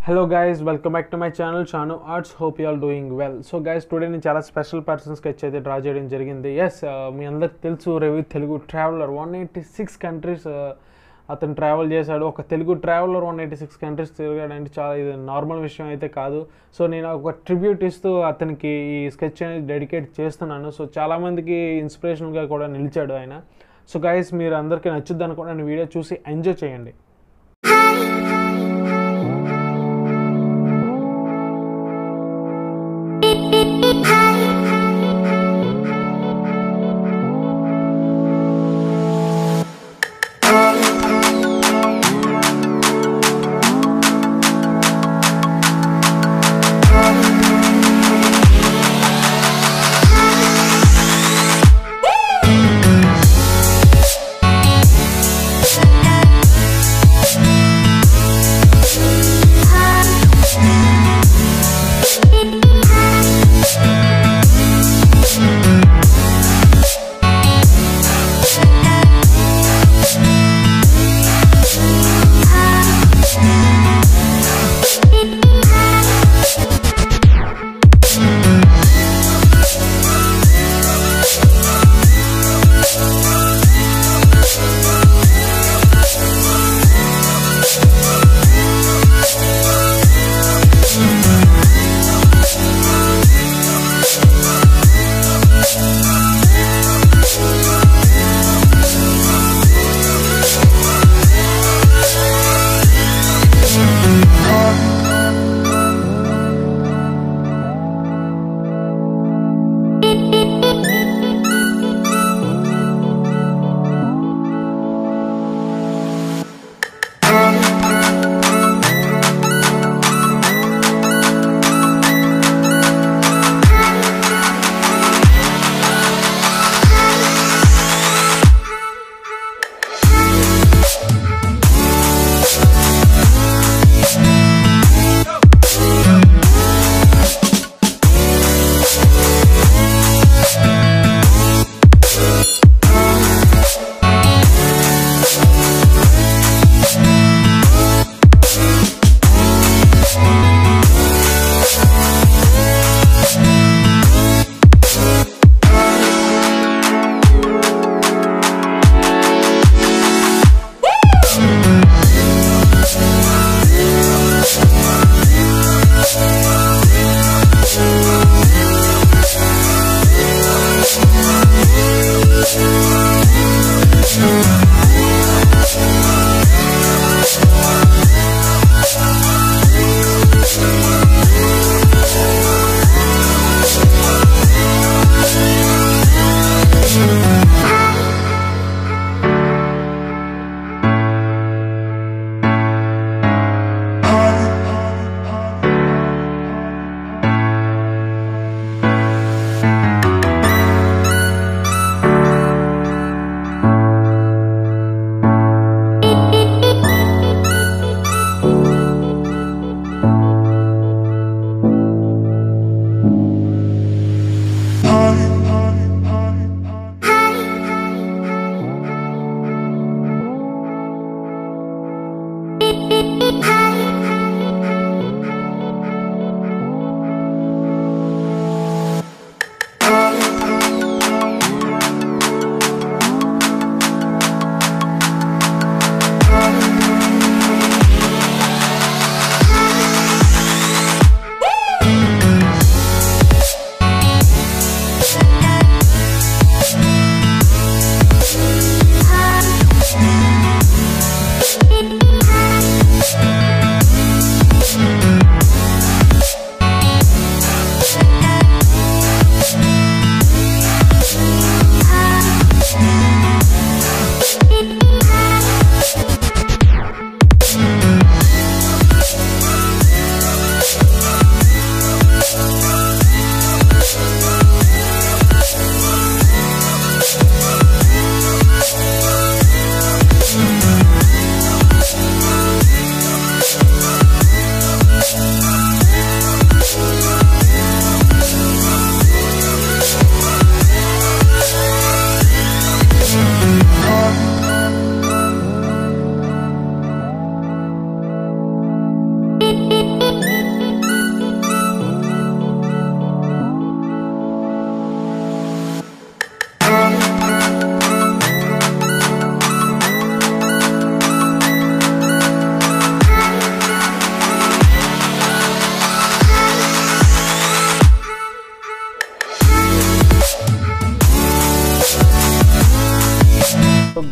hello guys welcome back to my channel Shanu arts hope you all doing well so guys today నేను చాలా special person sketch అయితే draw చేయడం జరిగింది yes మీ అందరికి తెలుసు Ravi Telugu traveller one eighty six countries అతను ట్రావెల్ చేశాడు ఒక Telugu traveller one eighty six countries తిరగాడంటే చాలా ఇది నార్మల్ విషయం అయితే కాదు సో నేను ఒక ట్రిబ్యూట్ ఇస్తూ అతనికి ఈ స్కెచ్ అనేది డెడికేట్ చేస్తున్నాను సో చాలామందికి ఇన్స్పిరేషన్గా కూడా నిలిచాడు ఆయన సో గైస్ మీరు అందరికీ నచ్చుద్ది అనుకున్న వీడియో చూసి ఎంజాయ్ చేయండి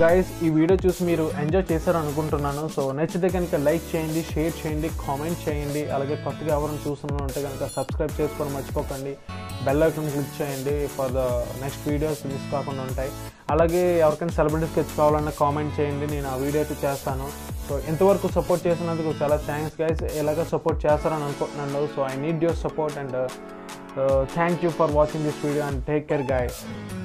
గైస్ ఈ వీడియో చూసి మీరు ఎంజాయ్ చేశారు అనుకుంటున్నాను సో నచ్చితే కనుక లైక్ చేయండి షేర్ చేయండి కామెంట్ చేయండి అలాగే కొత్తగా ఎవరైనా చూస్తున్నా ఉంటే కనుక సబ్స్క్రైబ్ చేసుకొని మర్చిపోకండి బెల్ ఐకాన్ క్లిక్ చేయండి for the next videos miss కాకుండా ఉంటాయి అలాగే ఎవరికైనా సెలబ్రిటీ స్కెచ్ కావాలన్నా కామెంట్ చేయండి నేను ఆ వీడియో అయితే చేస్తాను సో ఇంతవరకు సపోర్ట్ చేసినందుకు చాలా థ్యాంక్స్ గైస్ ఇలాగ సపోర్ట్ చేస్తారని అనుకుంటున్నాను so I need your support and thank you for watching this video and take care guys